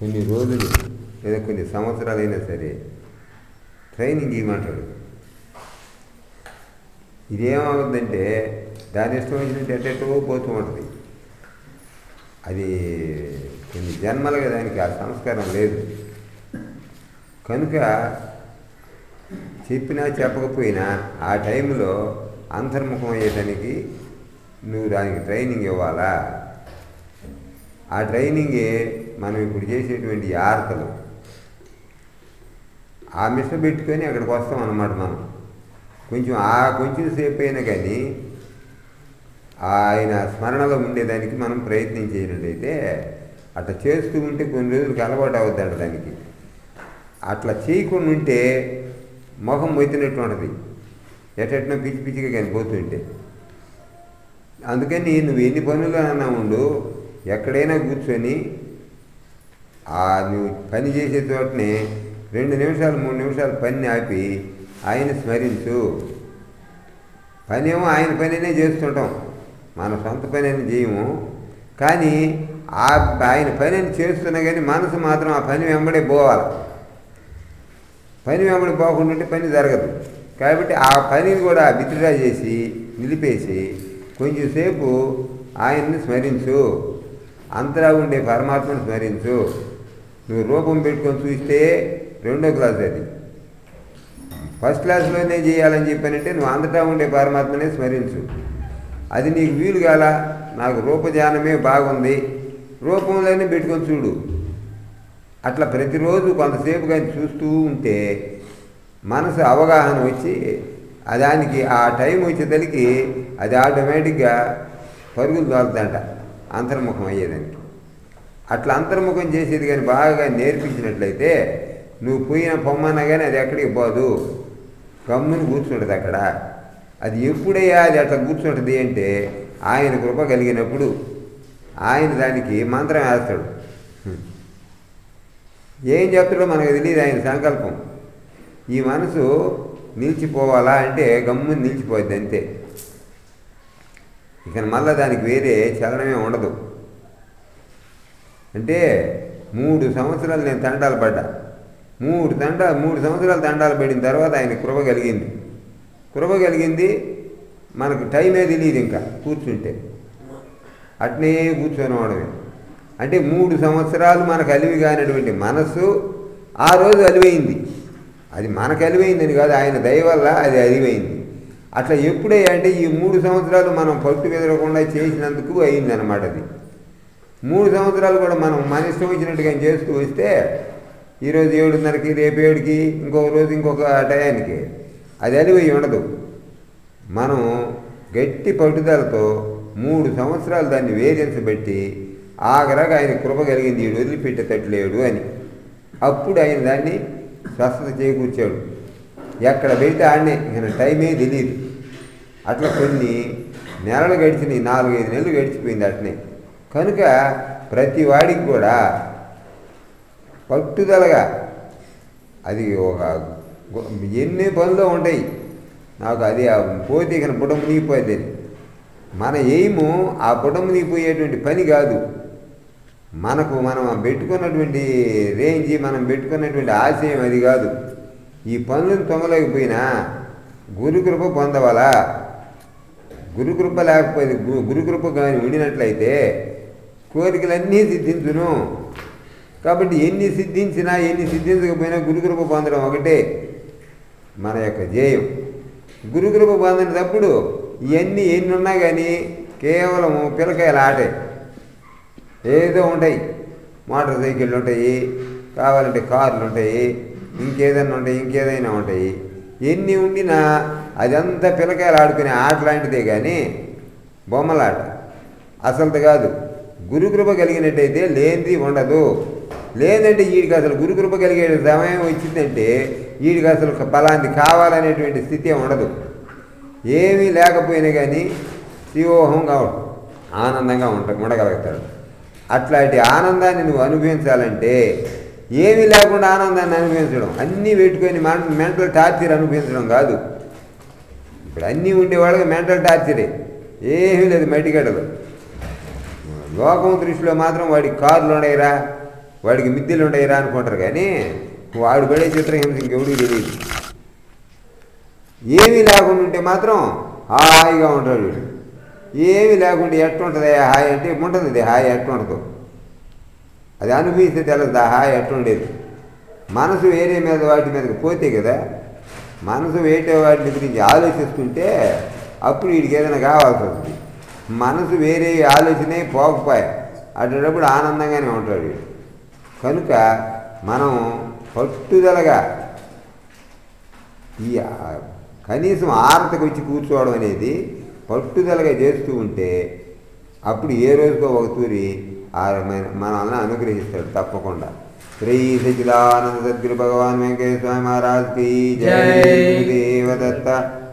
కొన్ని రోజులు లేదా కొన్ని సంవత్సరాలైనా సరే ట్రైనింగ్ ఇవ్వమంటాడు ఇదేమవుతుందంటే దాని ఇష్టం వచ్చినట్టు ఎట్టెట్టో పోతూ ఉంటుంది అది కొన్ని జన్మలుగా దానికి ఆ సంస్కారం లేదు కనుక చెప్పినా చెప్పకపోయినా ఆ టైంలో అంతర్ముఖం అయ్యేదానికి నువ్వు దానికి ట్రైనింగ్ ఇవ్వాలా ఆ ట్రైనింగే మనం ఇప్పుడు చేసేటువంటి ఆర్తలు ఆ మిషన్ పెట్టుకొని అక్కడికి వస్తాం అన్నమాట మనం కొంచెం ఆ కొంచెం సేపు అయినా కానీ ఆయన స్మరణలో ఉండేదానికి మనం ప్రయత్నం చేయనట్లయితే అట్లా చేస్తూ ఉంటే కొన్ని రోజులకు అలవాటు అవుద్దంట దానికి అట్లా చేయకుండా ఉంటే మొహం మొత్తినట్టు ఉంటుంది ఎట్టెట్నో పిచ్చి పిచ్చిగా కానీ పోతుంటే అందుకని నువ్వు ఎన్ని పనులు అన్నా ఉండు ఎక్కడైనా కూర్చొని ఆ నువ్వు పని చేసే చోటనే రెండు నిమిషాలు మూడు నిమిషాలు పని ఆపి ఆయన స్మరించు పనేమో ఆయన పనినే చేస్తుంటాం మన సొంత పని అని చేయము కానీ ఆ ఆయన పని అని చేస్తున్నా కానీ మనసు మాత్రం ఆ పని వెంబడే పోవాలి పని వెంబడి పోకుండా ఉంటే పని జరగదు కాబట్టి ఆ పనిని కూడా విత్డ్రా చేసి నిలిపేసి కొంచెంసేపు ఆయన్ని స్మరించు అంతరా ఉండే పరమాత్మను స్మరించు నువ్వు రూపం పెట్టుకొని చూస్తే రెండో క్లాస్ అది ఫస్ట్ క్లాస్లోనే చేయాలని చెప్పానంటే నువ్వు అంతటా ఉండే పరమాత్మనే స్మరించు అది నీకు వీలు కాల నాకు రూపధ్యానమే బాగుంది రూపంలోనే పెట్టుకొని చూడు అట్లా ప్రతిరోజు కొంతసేపు కానీ చూస్తూ ఉంటే మనసు అవగాహన వచ్చి ఆ దానికి ఆ టైం వచ్చేసరికి అది ఆటోమేటిక్గా పరుగులు దొరుకుతుందంట అంతర్ముఖం అయ్యేదానికి అట్లా అంతర్ముఖం చేసేది కానీ బాగా నేర్పించినట్లయితే నువ్వు పోయిన పొమ్మన్నా కానీ అది ఎక్కడికి పోదు గమ్ముని కూర్చుంటుంది అక్కడ అది ఎప్పుడయ్యా అది అట్లా కూర్చుంటుంది అంటే ఆయన కృప కలిగినప్పుడు ఆయన దానికి మంత్రం వేస్తాడు ఏం చెప్తాడో మనకు తెలియదు ఆయన సంకల్పం ఈ మనసు నిలిచిపోవాలా అంటే గమ్ముని నిలిచిపోద్ది అంతే ఇక మళ్ళీ దానికి వేరే చలనమే ఉండదు అంటే మూడు సంవత్సరాలు నేను తండాలు పడ్డా మూడు తండ మూడు సంవత్సరాలు తండాలు పడిన తర్వాత ఆయన కృప కలిగింది కృప కలిగింది మనకు టైమే తెలియదు ఇంకా కూర్చుంటే అట్నే కూర్చొని వాడమే అంటే మూడు సంవత్సరాలు మనకు అలివి కానటువంటి మనస్సు ఆ రోజు అలివైంది అది మనకు అలివైందని కాదు ఆయన దయ వల్ల అది అలివైంది అట్లా ఎప్పుడే అంటే ఈ మూడు సంవత్సరాలు మనం పట్టు బెదరకుండా చేసినందుకు అయిందనమాట అది మూడు సంవత్సరాలు కూడా మనం మన ఇష్టం వచ్చినట్టుగా చేస్తూ వస్తే ఈరోజు ఏడున్నరకి రేపు ఏడుకి ఇంకొక రోజు ఇంకొక టయానికి అది అలివై ఉండదు మనం గట్టి పట్టుదలతో మూడు సంవత్సరాలు దాన్ని వేధించబెట్టి ఆఖరాగా ఆయన కృప కలిగింది ఈడు వదిలిపెట్టేటట్లేడు అని అప్పుడు ఆయన దాన్ని స్వస్థత చేకూర్చాడు ఎక్కడ పెడితే ఆడనే ఇక టైమే తెలియదు అట్లా కొన్ని నెలలు గడిచినాయి నాలుగైదు నెలలు గడిచిపోయింది అట్నే కనుక ప్రతి వాడికి కూడా పట్టుదలగా అది ఒక గొ- ఎన్ని పనులు ఉంటాయి నాకు అది ఆ పోతే ఇక బుడం మునిగిపోయేది అని మన ఎయిము ఆ బుడం మునిగిపోయేటువంటి పని కాదు మనకు మనం పెట్టుకున్నటువంటి రేంజ్ మనం పెట్టుకున్నటువంటి ఆశయం అది కాదు ఈ పనులను తొంగలేకపోయినా గురుకృప పొందవాలా గురుకృప లేకపోతే గు- గురుకృప కానీ ఉండినట్లయితే కోరికలన్నీ సిద్ధించును కాబట్టి ఎన్ని సిద్ధించినా ఎన్ని సిద్ధించకపోయినా గురుకృప పొందడం ఒకటే మన యొక్క ధ్యేయం గురుకృప పొందినప్పుడు ఇవన్నీ ఎన్ని ఉన్నా కానీ కేవలం పిల్లకాయల ఆటే ఏదో ఉంటాయి మోటార్ సైకిళ్ళు ఉంటాయి కావాలంటే కార్లు ఉంటాయి ఇంకేదైనా ఉంటాయి ఇంకేదైనా ఉంటాయి ఎన్ని ఉండినా అదంతా పిల్లకాయలు ఆడుకునే ఆట లాంటిదే కానీ బొమ్మలాట అసలుది కాదు గురుకృప కలిగినట్టయితే లేనిది ఉండదు లేదంటే వీడికి అసలు గురుకృప కలిగే సమయం వచ్చిందంటే వీడికి అసలు బలాన్ని కావాలనేటువంటి స్థితి ఉండదు ఏమీ లేకపోయినా కానీ శివోహంగా ఆనందంగా ఉంట ఉండగలుగుతాడు అట్లాంటి ఆనందాన్ని నువ్వు అనుభవించాలంటే ఏమీ లేకుండా ఆనందాన్ని అనుభవించడం అన్నీ పెట్టుకొని మెంటల్ టార్చర్ అనుభవించడం కాదు ఇప్పుడు అన్నీ ఉండేవాళ్ళకి మెంటల్ టార్చరే ఏమీ లేదు మట్టిగడలు లోకం దృష్టిలో మాత్రం వాడికి కార్లు ఉండయిరా వాడికి మిద్దెలు ఉండయిరా అనుకుంటారు కానీ వాడు పడే చిత్రహింస ఇంకెవడికి తెలియదు ఏమీ లేకుండా ఉంటే మాత్రం హాయిగా ఉంటాడు వీడు ఏమీ లేకుండా ఎట్టుంటుంది హాయి అంటే ఉంటుంది హాయి ఎట్టుండదు అది అనుభవిస్తే తెలదు ఆ హాయి ఎట్టుండేది మనసు వేరే మీద వాటి మీదకి పోతే కదా మనసు వేరే వాటి గురించి ఆలోచిస్తుంటే అప్పుడు వీడికి ఏదైనా కావాల్సి వస్తుంది మనసు వేరే ఆలోచనే పోకపోయా అటువంటిప్పుడు ఆనందంగానే ఉంటాడు వీడు కనుక మనం పట్టుదలగా ఈ ఆ- కనీసం ఆరతకు వచ్చి కూర్చోవడం అనేది పట్టుదలగా చేస్తూ ఉంటే అప్పుడు ఏ రోజుకో ఒక తూరి ఆ మన- మనల్ని అనుగ్రహిస్తాడు తప్పకుండా శ్రీ సచిదానంద సద్గురు భగవాన్ వెంకటేశ్వర స్వామి మహారాజ్ కి జై జై. గురుదేవ దత్త